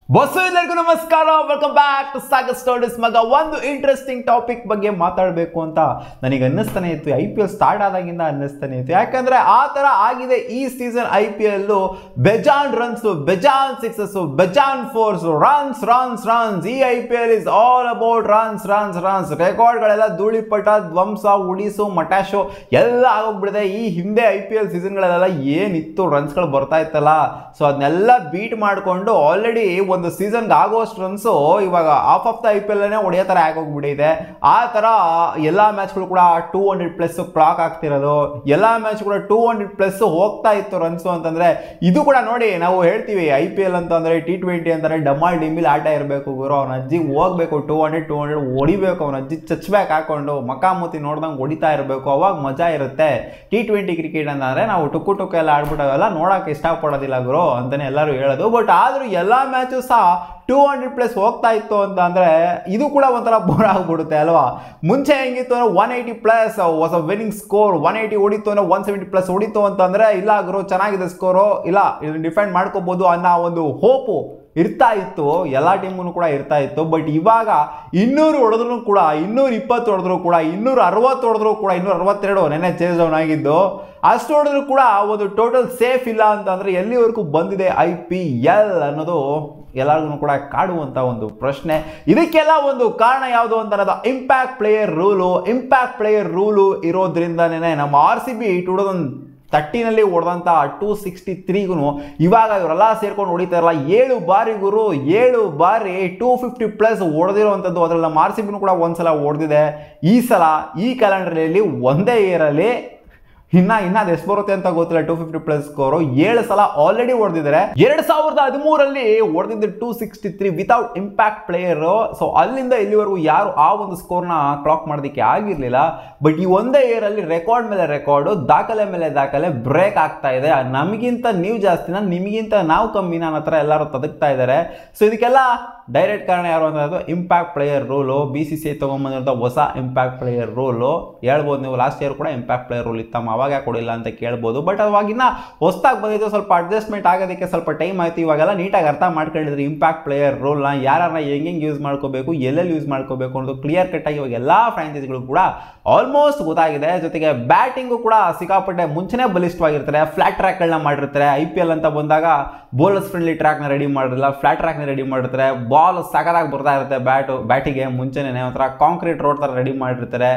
bus ಎಲ್ಲರಿಗೂ ನಮಸ್ಕಾರ welcome back to Sagar stories ಮಗ ಒಂದು ಇಂಟ್ರೆಸ್ಟಿಂಗ್ ಟಾಪಿಕ್ ಬಗ್ಗೆ ಮಾತಾಡಬೇಕು ಅಂತ ನನಗೆ ಅನ್ನಿಸ್ತಾನೆ ಇತ್ತು ಐ ಪಿ ಎಲ್ ಸ್ಟಾರ್ಟ್ ಆದಾಗಿಂದ ಅನ್ನಿಸ್ತಾನೆ ಇತ್ತು ಯಾಕಂದ್ರೆ ಆ ಥರ ಆಗಿದೆ ಈ ಸೀಸನ್ ಐ ಪಿ ಎಲ್ ಬೆಜಾನ್ ರನ್ಸ್ ಬೆಜಾನ್ ಸಿಕ್ಸಸ್ ಬೆಜಾನ್ ಫೋರ್ಸ್ ರನ್ಸ್ ರನ್ಸ್ ರನ್ಸ್ ಈ I P L is all about runs runs runs ರೆಕಾರ್ಡ್ಗಳೆಲ್ಲ ಧೂಳಿಪಟ ಧ್ವಂಸ ಉಡಿಸು ಮಟಾಶು ಎಲ್ಲ ಆಗೋಗ್ಬಿಡಿದೆ ಈ ಹಿಂದೆ ಐ ಪಿ ಎಲ್ ಸೀಸನ್ಗಳೆಲ್ಲ ಏನಿತ್ತು ರನ್ಸ್ಗಳು ಬರ್ತಾ ಇತ್ತಲ್ಲ ಸೊ ಅದನ್ನೆಲ್ಲ ಬೀಟ್ ಮಾಡಿಕೊಂಡು ಆಲ್ರೆಡಿ ಒಂದು ಸೀಸನ್ಗೆ ಆಗೋಷ್ಟು ರನ್ಸು ಇವಾಗ half of the I P ಎಲ್ನೇ ಹೊಡೆಯೋ ಥರ ಆಗೋಗ್ಬಿಟ್ಟಿದೆ ಆ ಥರ ಎಲ್ಲ ಮ್ಯಾಚ್ಗಳು ಕೂಡ ಟೂ ಹಂಡ್ರೆಡ್ ಪ್ಲಸ್ ಕ್ಲಾಕ್ ಆಗ್ತಿರೋದು ಎಲ್ಲ ಮ್ಯಾಚ್ ಕೂಡ ಟೂ ಹಂಡ್ರೆಡ್ ಪ್ಲಸ್ ಹೋಗ್ತಾ ಇತ್ತು ರನ್ಸು ಅಂತಂದ್ರೆ ಇದು ಕೂಡ ನೋಡಿ ನಾವು ಹೇಳ್ತೀವಿ ಐ ಪಿ ಎಲ್ ಅಂತಂದ್ರೆ ಟಿ ಟ್ವೆಂಟಿ ಅಂತಾರೆ ಡಮಾಲ್ ಡಿಮಿಲ್ ಆಟ ಇರಬೇಕು ಗುರು ಅವ್ನ ಅಜ್ಜಿಗೆ ಹೋಗ್ಬೇಕು ಟೂ ಹಂಡ್ರೆಡ್ ಟೂ ಹಂಡ್ರೆಡ್ ಹೊಡಿಬೇಕು ಅವ್ನ ಅಜ್ಜಿ ಚಚ್ಬ್ಯಾಕ್ ಹಾಕೊಂಡು ಮಕಾಮೂತಿ ನೋಡ್ದಂಗೆ ಹೊಡಿತಾ ಇರಬೇಕು ಅವಾಗ ಮಜಾ ಇರುತ್ತೆ ಟಿ ಟ್ವೆಂಟಿ ಕ್ರಿಕೆಟ್ ಅಂತಂದ್ರೆ ನಾವು ಟುಕ್ಕು ಟುಕ್ಕು ಎಲ್ಲ ಆಡ್ಬಿಟ್ಟಾವೆಲ್ಲ ನೋಡೋಕೆ ಇಷ್ಟಪಡೋದಿಲ್ಲ ಗುರು ಅಂತಾನೆ ಎಲ್ಲರೂ ಹೇಳೋದು ಬಟ್ ಆದರೂ ಎಲ್ಲ ಮ್ಯಾಚು ಸಹ ಟೂ ಹಂಡ್ರೆಡ್ ಪ್ಲಸ್ ಹೋಗ್ತಾ ಇತ್ತು ಅಂತ ಅಂದರೆ ಇದು ಕೂಡ ಒಂಥರ ಬೋರ್ ಆಗ್ಬಿಡುತ್ತೆ ಅಲ್ವಾ ಮುಂಚೆ ಹೆಂಗಿತ್ತು ಅಂದ್ರೆ one eighty plus was a winning score one eighty ಹೊಡಿತು ಅಂದ್ರೆ ಒನ್ ಸೆವೆಂಟಿ ಪ್ಲಸ್ ಹೊಡಿತು ಅಂತಂದರೆ ಇಲ್ಲ ಗುರು ಚೆನ್ನಾಗಿದೆ ಸ್ಕೋರು ಇಲ್ಲ ಇದನ್ನು ಡಿಫೆಂಡ್ ಮಾಡ್ಕೋಬೋದು ಅನ್ನೋ ಒಂದು ಹೋಪು ಇರ್ತಾ ಇತ್ತು ಎಲ್ಲ ಟೀಮೂ ಕೂಡ ಇರ್ತಾ ಇತ್ತು ಬಟ್ ಇವಾಗ ಇನ್ನೂರು ಹೊಡೆದ್ರು ಕೂಡ ಇನ್ನೂರ ಇಪ್ಪತ್ತು ಹೊಡೆದ್ರು ಕೂಡ ಇನ್ನೂರ ಅರವತ್ತು ಹೊಡೆದ್ರು ಕೂಡ ಇನ್ನೂರ ಅರವತ್ತೆರಡು ನೆನ್ನೆ ಚೇಸ್ ಡೌನ್ ಆಗಿದ್ದು ಅಷ್ಟು ಹೊಡೆದ್ರು ಕೂಡ ಒಂದು ಟೋಟಲ್ ಸೇಫ್ ಇಲ್ಲ ಅಂತಂದ್ರೆ ಎಲ್ಲಿವರೆಗೂ ಬಂದಿದೆ ಐ ಪಿ ಎಲ್ ಅನ್ನೋದು ಎಲ್ಲರಿಗೂ ಕೂಡ ಕಾಡುವಂಥ ಒಂದು ಪ್ರಶ್ನೆ ಇದಕ್ಕೆಲ್ಲ ಒಂದು ಕಾರಣ ಯಾವುದು ಅಂತ ಅನ್ನೋದು impact player rule impact player rule ಇರೋದ್ರಿಂದನೇ ನಮ್ಮ R C B two thousand ತರ್ಟಿನಲ್ಲಿ ಹೊಡೆದಂಥ ಟೂ ಸಿಕ್ಸ್ಟಿ ತ್ರೀಗೂ ಇವಾಗ ಇವರೆಲ್ಲ ಸೇರ್ಕೊಂಡು ಹೊಡಿತಾರಲ್ಲ ಏಳು ಬಾರಿ ಗುರು ಏಳು ಬಾರಿ ಟೂ ಫಿಫ್ಟಿ ಪ್ಲಸ್ ಹೊಡೆದಿರುವಂಥದ್ದು ಅದರಲ್ಲಿ ನಮ್ಮ ಆರ್ ಸಿ ಬಿನೂ ಕೂಡ ಒಂದ್ಸಲ ಹೊಡೆದಿದೆ ಈ ಸಲ ಈ ಕ್ಯಾಲೆಂಡರಲ್ಲಿ ಒಂದೇ ಇಯರಲ್ಲಿ ಇನ್ನ ಇನ್ನ ಅದು ಎಷ್ಟು ಬರುತ್ತೆ ಅಂತ ಗೊತ್ತಿಲ್ಲ ಟೂ ಫಿಫ್ಟಿ ಪ್ಲಸ್ ಸ್ಕೋರು ಏಳು ಸಲ ಆಲ್ರೆಡಿ ಹೊಡೆದಿದ್ದಾರೆ ಎರಡ್ ಸಾವಿರದ ಹದಿಮೂರಲ್ಲಿ ಹೊಡೆದಿದ್ದು two sixty three without impact player so ಅಲ್ಲಿಂದ ಇಲ್ಲಿವರೆಗೂ ಯಾರು ಆ ಒಂದು ಸ್ಕೋರ್ನ ಕ್ಲಾಕ್ ಮಾಡೋದಕ್ಕೆ ಆಗಿರಲಿಲ್ಲ ಬಟ್ ಈ ಒಂದೇ ಇಯರಲ್ಲಿ ರೆಕಾರ್ಡ್ ಮೇಲೆ ರೆಕಾರ್ಡು ದಾಖಲೆ ಮೇಲೆ ದಾಖಲೆ ಬ್ರೇಕ್ ಆಗ್ತಾ ಇದೆ ನಮಗಿಂತ ನೀವು ಜಾಸ್ತಿನ ನಿಮಗಿಂತ ನಾವು ಕಮ್ಮಿನ ಅನ್ನೋ ಥರ ಎಲ್ಲರೂ ತದಕ್ತಾ ಇದ್ದಾರೆ ಸೊ ಇದಕ್ಕೆಲ್ಲ ಡೈರೆಕ್ಟ್ ಕಾರಣ ಯಾರು ಅಂತಂದ್ರೆ impact player rule B C C I ತೊಗೊಂಬಂದಿರೋ ಹೊಸ ಇಂಪ್ಯಾಕ್ಟ್ ಪ್ಲೇಯರ್ ರೂಲು ಹೇಳ್ಬೋದು ನೀವು ಲಾಸ್ಟ್ ಇಯರ್ ಕೂಡ ಇಂಪ್ಯಾಕ್ಟ್ ಪ್ಲೇಯರ್ ರೂಲ್ ಇತ್ತಮ್ಮ ಅವಾಗ ಯಾಕೆ ಕೊಡಿಲ್ಲ ಅಂತ ಕೇಳ್ಬೋದು ಬಟ್ ಅವಾಗಿನ ಹೊಸ್ದಾಗಿ ಬಂದಿದ್ದು ಸ್ವಲ್ಪ ಅಡ್ಜಸ್ಟ್ಮೆಂಟ್ ಆಗೋದಕ್ಕೆ ಸ್ವಲ್ಪ ಟೈಮ್ ಆಯಿತು ಇವಾಗೆಲ್ಲ ನೀಟಾಗಿ ಅರ್ಥ ಮಾಡ್ಕೊಂಡಿದ್ರೆ ಇಂಪ್ಯಾಕ್ಟ್ ಪ್ಲೇಯರ್ ರೂಲ್ನ ಯಾರನ್ನ ಹೆಂಗೆ ಯೂಸ್ ಮಾಡ್ಕೋಬೇಕು ಎಲ್ಲೆಲ್ಲಿ ಯೂಸ್ ಮಾಡ್ಕೋಬೇಕು ಅನ್ನೋದು ಕ್ಲಿಯರ್ ಕಟ್ಟಾಗಿ ಇವಾಗ ಎಲ್ಲ ಫ್ರಾಂಚೈಸಿಗಳು ಕೂಡ ಆಲ್ಮೋಸ್ಟ್ ಗೊತ್ತಾಗಿದೆ ಜೊತೆಗೆ ಬ್ಯಾಟಿಂಗು ಕೂಡ ಸಿಕ್ಕಾಪಟ್ಟೆ ಮುಂಚೆನೇ ಬಲಿಷ್ಠವಾಗಿರ್ತಾರೆ ಫ್ಲಾಟ್ ಟ್ರ್ಯಾಕ್ಗಳನ್ನ ಮಾಡಿರ್ತಾರೆ ಐ ಪಿ ಎಲ್ ಅಂತ ಬಂದಾಗ ಬೌಲರ್ಸ್ ಫ್ರೆಂಡ್ಲಿ ಟ್ರ್ಯಾಕ್ನ ರೆಡಿ ಮಾಡಿರಲ್ಲ ಫ್ಲಾಟ್ ಟ್ರ್ಯಾಕ್ನ ರೆಡಿ ಮಾಡಿರ್ತಾರೆ ಬಾಲ್ ಸಖತ್ತಾಗಿ ಬರ್ತಾ ಇರುತ್ತೆ ಬ್ಯಾಟು ಬ್ಯಾಟಿಗೆ ಮುಂಚೆನೇ ಒಂಥರ ಕಾಂಕ್ರೀಟ್ ರೋಡ್ ಥರ ರೆಡಿ ಮಾಡಿರ್ತಾರೆ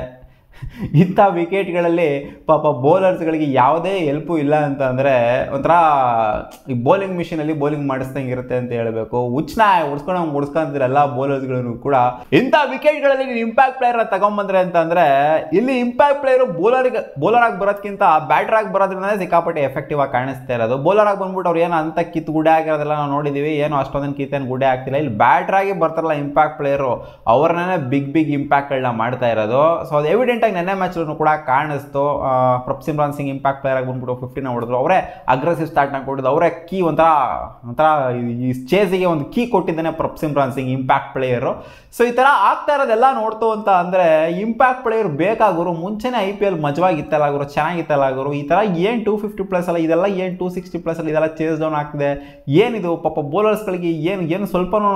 ಇಂಥ ವಿಕೆಟ್ಗಳಲ್ಲಿ ಪಾಪ ಬೌಲರ್ಸ್ಗಳಿಗೆ ಯಾವುದೇ ಹೆಲ್ಪು ಇಲ್ಲ ಅಂತ ಅಂದರೆ ಒಂಥರ ಈ ಬೌಲಿಂಗ್ ಮಿಷಿನಲ್ಲಿ ಬೌಲಿಂಗ್ ಮಾಡಿಸ್ದಂಗೆ ಇರುತ್ತೆ ಅಂತ ಹೇಳಬೇಕು ಹುಚ್ಚನ ಉಡ್ಸ್ಕೊಂಡು ಉಡ್ಸ್ಕೊಂತಿದ್ರೆ ಎಲ್ಲ ಬೌಲರ್ಸ್ಗಳನ್ನು ಕೂಡ ಇಂಥ ವಿಕೆಟ್ಗಳಲ್ಲಿ ನೀವು ಇಂಪ್ಯಾಕ್ಟ್ ಪ್ಲೇಯರ್ನ ತಗೊಂಬಂದ್ರೆ ಅಂತ ಅಂದರೆ ಇಲ್ಲಿ ಇಂಪ್ಯಾಕ್ಟ್ ಪ್ಲೇಯರು ಬೌಲರ್ಗೆ ಬೌಲರ್ ಆಗಿ ಬರೋದಕ್ಕಿಂತ ಬ್ಯಾಟರ್ ಆಗಿ ಬರೋದ್ರಿಂದ ಸಿಕ್ಕಾಪಟ್ಟೆ ಎಫೆಕ್ಟಿವ್ ಆಗಿ ಕಾಣಿಸ್ತಾ ಇರೋದು ಬೌಲರ್ ಆಗಿ ಬಂದ್ಬಿಟ್ಟು ಅವ್ರು ಏನು ಅಂತ ಕಿತ್ತು ಗುಡ್ಡೆ ಆಗಿರೋದೆಲ್ಲ ನಾವು ನೋಡಿದ್ದೀವಿ ಏನು ಅಷ್ಟೊಂದನ್ನು ಕಿತ್ತೇನು ಗುಡ್ಡೆ ಆಗ್ತಿಲ್ಲ ಇಲ್ಲಿ ಬ್ಯಾಟರ್ ಆಗಿ ಬರ್ತಾರಲ್ಲ ಇಂಪ್ಯಾಕ್ಟ್ ಪ್ಲೇಯರು ಅವ್ರನ್ನೇ ಬಿಗ್ ಬಿಗ್ ಇಂಪ್ಯಾಕ್ಟ್ಗಳನ್ನ ಮಾಡ್ತಾ ಇರೋದು ಸೊ ಅದು ಎವಿಡೆಂಟ್ ಆಗಿ ನೆನ್ನೆ ಮ್ಯಾಚ್ ಕೂಡ ಕಾಣಿಸ್ತು Prabhsimran Singh impact player ಆಗಿ ಬಂದ್ಬಿಟ್ಟು ಫಿಫ್ಟಿನ ಹೊಡೆದ್ರು ಅವರೇ ಅಗ್ರೆಸಿವ್ ಸ್ಟಾರ್ಟ್ನ ಕೊಟ್ಟಿದ್ದು ಅವರೇ ಕೀ ಒಂಥರ ಒಂಥರ ಈ ಚೇಸಿಗೆ ಒಂದು ಕೀ ಕೊಟ್ಟಿದ್ದಾನೆ Prabhsimran Singh impact player so ಈ ಥರ ಆಗ್ತಾ ಇರೋದೆಲ್ಲ ನೋಡ್ತು ಅಂತ ಅಂದರೆ ಇಂಪ್ಯಾಕ್ಟ್ ಪ್ಲೇಯರ್ ಬೇಕಾಗೋರು ಮುಂಚೆನೇ ಐ ಪಿ ಎಲ್ ಮಜವಾಗಿತ್ತಲ್ಲ ಗುರು ಚೆನ್ನಾಗಿತ್ತಲ್ಲ ಗುರು ಈ ಥರ ಏನು ಟೂ ಫಿಫ್ಟಿ ಪ್ಲಸ್ ಅಲ್ಲ ಇದೆಲ್ಲ ಏನು ಟೂ ಸಿಕ್ಸ್ಟಿ ಪ್ಲಸ್ ಅಲ್ಲ ಇದೆಲ್ಲ ಚೇಸ್ ಡೌನ್ ಆಗ್ತಿದೆ ಏನಿದು ಪಾಪ ಬೌಲರ್ಸ್ಗಳಿಗೆ ಏನು ಏನು ಸ್ವಲ್ಪನೂ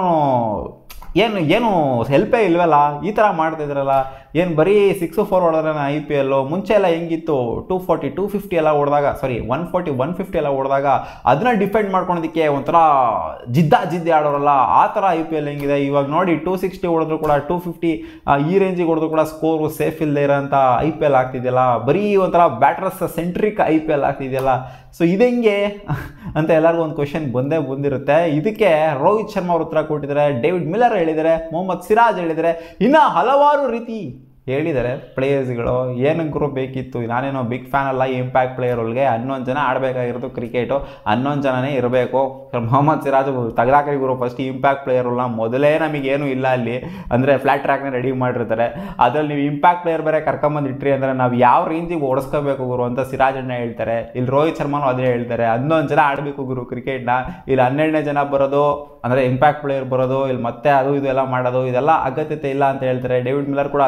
ಏನು ಏನು ಹೆಲ್ಪೇ ಇಲ್ವಲ್ಲ ಈ ಥರ ಮಾಡ್ತಿದ್ರಲ್ಲ ಏನು ಬರೀ ಸಿಕ್ಸು ಫೋರ್ ಹೊಡೆದ್ರೆ ಐ ಪಿ ಎಲ್ಲು ಮುಂಚೆ ಎಲ್ಲ ಹೆಂಗಿತ್ತು ಟೂ ಫಾರ್ಟಿ ಟೂ ಫಿಫ್ಟಿ ಎಲ್ಲ ಹೊಡೆದಾಗ sorry one forty one fifty ಎಲ್ಲ ಹೊಡೆದಾಗ ಅದನ್ನ ಡಿಫೆಂಡ್ ಮಾಡ್ಕೊಳೋದಕ್ಕೆ ಒಂಥರ ಜಿದ್ದ ಜಿದ್ದೆ ಆಡೋರಲ್ಲ ಆ ಥರ ಐ ಪಿ ಎಲ್ ಹೆಂಗಿದೆ ಇವಾಗ ನೋಡಿ ಟೂ ಸಿಕ್ಸ್ಟಿ ಹೊಡೆದ್ರು ಕೂಡ ಟೂ ಫಿಫ್ಟಿ ಈ ರೇಂಜಿಗೆ ಹೊಡೆದ್ರು ಕೂಡ ಸ್ಕೋರು ಸೇಫ್ ಇಲ್ಲದೆ ಇರೋಂಥ ಐ ಪಿ ಎಲ್ ಆಗ್ತಿದೆಯಲ್ಲ ಬರೀ ಒಂಥರ batters centric I P L ಆಗ್ತಿದೆಯಲ್ಲ ಸೊ ಇದೆಂಗೆ ಅಂತ ಎಲ್ಲರಿಗೂ ಒಂದು ಕ್ವಶನ್ ಬಂದೇ ಬಂದಿರುತ್ತೆ ಇದಕ್ಕೆ ರೋಹಿತ್ ಶರ್ಮಾ ಅವ್ರ ಉತ್ತರ ಕೊಟ್ಟಿದ್ದಾರೆ ಡೇವಿಡ್ ಮಿಲ್ಲರ್ ಹೇಳಿದ್ದಾರೆ ಮೊಹಮ್ಮದ್ ಸಿರಾಜ್ ಹೇಳಿದ್ದಾರೆ ಇನ್ನು ಹಲವಾರು ರೀತಿ ಹೇಳಿದ್ದಾರೆ ಪ್ಲೇಯರ್ಸ್ಗಳು ಏನಕ್ಕೂ ಬೇಕಿತ್ತು ನಾನೇನೋ ಬಿಗ್ ಫ್ಯಾನ್ ಅಲ್ಲ ಇಂಪ್ಯಾಕ್ಟ್ ಪ್ಲೇಯರ್ಗಳಿಗೆ ಹನ್ನೊಂದು ಜನ ಆಡಬೇಕಾಗಿರೋದು ಕ್ರಿಕೆಟು ಹನ್ನೊಂದು ಜನನೇ ಇರಬೇಕು ಮೊಹಮ್ಮದ್ ಸಿರಾಜ್ ತೆಗ್ದಾಕರಿ ಗುರು ಫಸ್ಟ್ ಇಂಪ್ಯಾಕ್ಟ್ ಪ್ಲೇಯರ್ಗಳನ್ನ ಮೊದಲೇ ನಮಗೇನು ಇಲ್ಲ ಅಲ್ಲಿ ಅಂದರೆ ಫ್ಲಾಟ್ ಟ್ರ್ಯಾಕ್ನ ರೆಡಿ ಮಾಡಿರ್ತಾರೆ ಅದರಲ್ಲಿ ನೀವು ಇಂಪ್ಯಾಕ್ಟ್ ಪ್ಲೇಯರ್ ಬೇರೆ ಕರ್ಕೊಂಬಂದು ಇಟ್ರಿ ಅಂದರೆ ನಾವು ಯಾವ ರೇಂಜಿಗೆ ಓಡಿಸ್ಕೋಬೇಕು ಗುರು ಅಂತ ಸಿರಾಜ್ ಅಣ್ಣ ಹೇಳ್ತಾರೆ ಇಲ್ಲಿ ರೋಹಿತ್ ಶರ್ಮಾನು ಅದೇ ಹೇಳ್ತಾರೆ ಹನ್ನೊಂದು ಜನ ಆಡಬೇಕು ಗುರು ಕ್ರಿಕೆಟ್ನ ಇಲ್ಲಿ ಹನ್ನೆರಡನೇ ಜನ ಬರೋದು ಅಂದರೆ ಇಂಪ್ಯಾಕ್ಟ್ ಪ್ಲೇಯರ್ ಬರೋದು ಇಲ್ಲಿ ಮತ್ತೆ ಅದು ಇದು ಎಲ್ಲ ಮಾಡೋದು ಇದೆಲ್ಲ ಅಗತ್ಯತೆ ಇಲ್ಲ ಅಂತ ಹೇಳ್ತಾರೆ ಡೇವಿಡ್ ಮಿಲ್ಲರ್ ಕೂಡ ಅದೇ ಹೇಳ್ತಾರೆ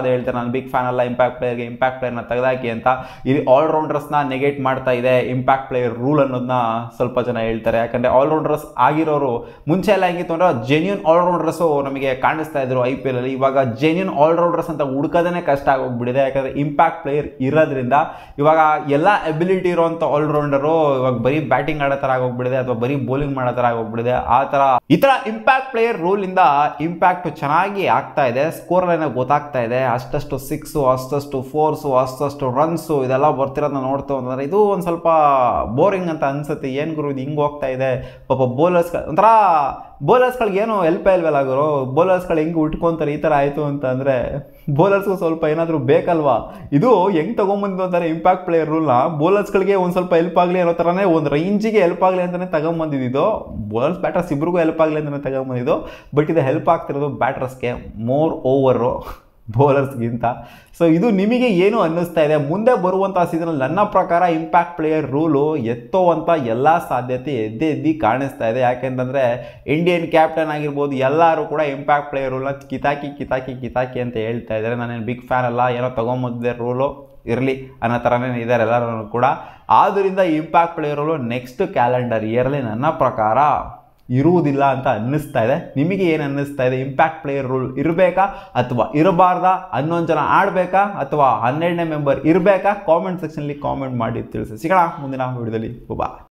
ನಾನು ಬಿಗ್ ಫ್ಯಾನ್ ಅಲ್ಲ ಇಂಪ್ಯಾಕ್ಟ್ ಪ್ಲೇಯರ್ಗೆ ಇಂಪ್ಯಾಕ್ಟ್ ಪ್ಲೇಯರ್ನ ತೆಗೆದಾಕಿ ಅಂತ ಇಲ್ಲಿ ಆಲ್ರೌಂಡರ್ಸ್ನ ನೆಗೆಟ್ ಮಾಡ್ತಾ ಇದೆ ಇಂಪ್ಯಾಕ್ಟ್ ಪ್ಲೇಯರ್ ರೂಲ್ ಅನ್ನೋದನ್ನ ಸ್ವಲ್ಪ ಜನ ಹೇಳ್ತಾರೆ ಯಾಕಂದರೆ ಆಲ್ರೌಂಡರ್ಸ್ ಆಗಿರೋರು ಮುಂಚೆ ಎಲ್ಲ ಹೆಂಗಿತ್ತು ಅಂದ್ರೆ ಜೆನ್ಯೂನ್ ಆಲ್ರೌಂಡರ್ಸು ನಮಗೆ ಕಾಣಿಸ್ತಾ ಇದ್ರು ಐ ಪಿ ಎಲ್ ಅಲ್ಲಿ ಇವಾಗ ಜೆನ್ಯೂನ್ ಆಲ್ರೌಂಡರ್ಸ್ ಅಂತ ಹುಡ್ಕೋದೇ ಕಷ್ಟ ಆಗೋಗ್ಬಿಟ್ಟಿದೆ ಯಾಕಂದರೆ ಇಂಪ್ಯಾಕ್ಟ್ ಪ್ಲೇಯರ್ ಇರೋದ್ರಿಂದ ಇವಾಗ ಎಲ್ಲ ಎಬಿಲಿಟಿ ಇರುವಂಥ ಆಲ್ರೌಂಡರು ಇವಾಗ ಬರೀ ಬ್ಯಾಟಿಂಗ್ ಆಡೋ ಥರ ಆಗೋಗ್ಬಿಟ್ಟಿದೆ ಅಥವಾ ಬರೀ ಬೌಲಿಂಗ್ ಮಾಡೋ ಥರ ಆಗೋಗ್ಬಿಟ್ಟಿದೆ ಆ ಥರ ಈ ಥರ ಇಂಪ್ಯಾಕ್ಟ್ ಪ್ಲೇಯರ್ ರೂಲಿಂದ ಇಂಪ್ಯಾಕ್ಟ್ ಚೆನ್ನಾಗಿ ಆಗ್ತಾ ಇದೆ ಸ್ಕೋರ್ ಲೈನ್ ಗೊತ್ತಾಗ್ತಾ ಇದೆ ಅಷ್ಟಷ್ಟು ಸಿಕ್ಸು ಅಷ್ಟಷ್ಟು ಫೋರ್ಸು ಅಷ್ಟಷ್ಟು ರನ್ಸು ಇದೆಲ್ಲ ಬರ್ತಿರೋದನ್ನ ನೋಡ್ತು ಅಂತಂದ್ರೆ ಇದು ಒಂದು ಸ್ವಲ್ಪ ಬೋರಿಂಗ್ ಅಂತ ಅನ್ಸುತ್ತೆ ಏನು ಗುರು ಇದು ಹಿಂಗೆ ಹೋಗ್ತಾ ಇದೆ ಪಾಪ ಬೌಲರ್ಸ್ ಒಂಥರ ಬೌಲರ್ಸ್ಗಳಿಗೆ ಏನು ಹೆಲ್ಪ್ ಇಲ್ವಲ್ಲ ಗುರು ಬೌಲರ್ಸ್ಗಳು ಹೆಂಗೆ ಉಟ್ಕೊಂತಾರೆ ಈ ಥರ ಆಯಿತು ಅಂತ ಅಂದರೆ ಬೌಲರ್ಸ್ಗೂ ಸ್ವಲ್ಪ ಏನಾದರೂ ಬೇಕಲ್ವಾ ಇದು ಹೆಂಗೆ ತೊಗೊಂಬಂದು ಅಂತಾರೆ ಇಂಪ್ಯಾಕ್ಟ್ ಪ್ಲೇಯರ್ ರೂಲ್ನ ಬೌಲರ್ಸ್ಗಳಿಗೆ ಒಂದು ಸ್ವಲ್ಪ ಹೆಲ್ಪ್ ಆಗಲಿ ಅನ್ನೋ ಥರನೇ ಒಂದು ರೇಂಜಿಗೆ ಹೆಲ್ಪ್ ಆಗಲಿ ಅಂತಲೇ ತಗೊಂಬಂದಿದ್ದು ಬೌಲರ್ಸ್ ಬ್ಯಾಟರ್ಸ್ ಇಬ್ರಿಗೂ ಹೆಲ್ಪ್ ಆಗಲಿ ಅಂತಲೇ ತಗೊಂಬಂದಿದ್ದು ಬಟ್ ಇದು ಹೆಲ್ಪ್ ಆಗ್ತಿರೋದು ಬ್ಯಾಟರ್ಸ್ಗೆ ಮೋರ್ ಓವರು ಬೌಲರ್ಸ್ಗಿಂತ ಸೊ ಇದು ನಿಮಗೆ ಏನು ಅನ್ನಿಸ್ತಾ ಇದೆ ಮುಂದೆ ಬರುವಂಥ ಸೀಸನಲ್ಲಿ ನನ್ನ ಪ್ರಕಾರ ಇಂಪ್ಯಾಕ್ಟ್ ಪ್ಲೇಯರ್ ರೂಲು ಎತ್ತೋವಂಥ ಎಲ್ಲ ಸಾಧ್ಯತೆ ಎದ್ದೆ ಎದ್ದಿ ಕಾಣಿಸ್ತಾ ಇದೆ ಯಾಕೆಂತಂದರೆ ಇಂಡಿಯನ್ ಕ್ಯಾಪ್ಟನ್ ಆಗಿರ್ಬೋದು ಎಲ್ಲರೂ ಕೂಡ ಇಂಪ್ಯಾಕ್ಟ್ ಪ್ಲೇಯರ್ ರೂಲ್ನ ಕಿತಾಕಿ ಕಿತಾಕಿ ಕಿತಾಕಿ ಅಂತ ಹೇಳ್ತಾ ಇದ್ದಾರೆ ನಾನೇನು ಬಿಗ್ ಫ್ಯಾನ್ ಅಲ್ಲ ಏನೋ ತೊಗೊಂಬಂದಿದ್ದೆ ರೂಲು ಇರಲಿ ಅನ್ನೋ ಥರನೇ ಇದ್ದಾರೆ ಎಲ್ಲರೂ ಕೂಡ ಆದ್ದರಿಂದ impact player rule next calendar ಇಯರ್ಲಿ ನನ್ನ ಪ್ರಕಾರ ಇರುವುದಿಲ್ಲ ಅಂತ ಅನ್ನಿಸ್ತಾ ಇದೆ ನಿಮಗೆ ಏನು ಅನ್ನಿಸ್ತಾ ಇದೆ ಇಂಪ್ಯಾಕ್ಟ್ ಪ್ಲೇಯರ್ ರೂಲ್ ಇರಬೇಕಾ ಅಥವಾ ಇರಬಾರ್ದಾ ಹನ್ನೊಂದು ಜನ ಆಡಬೇಕಾ ಅಥವಾ ಹನ್ನೆರಡನೇ ಮೆಂಬರ್ ಇರಬೇಕಾ ಕಾಮೆಂಟ್ ಸೆಕ್ಷನಲ್ಲಿ ಕಾಮೆಂಟ್ ಮಾಡಿ ತಿಳಿಸಿ ಸಿಗೋಣ ಮುಂದಿನ ವಿಡಿಯೋದಲ್ಲಿ ಬಾ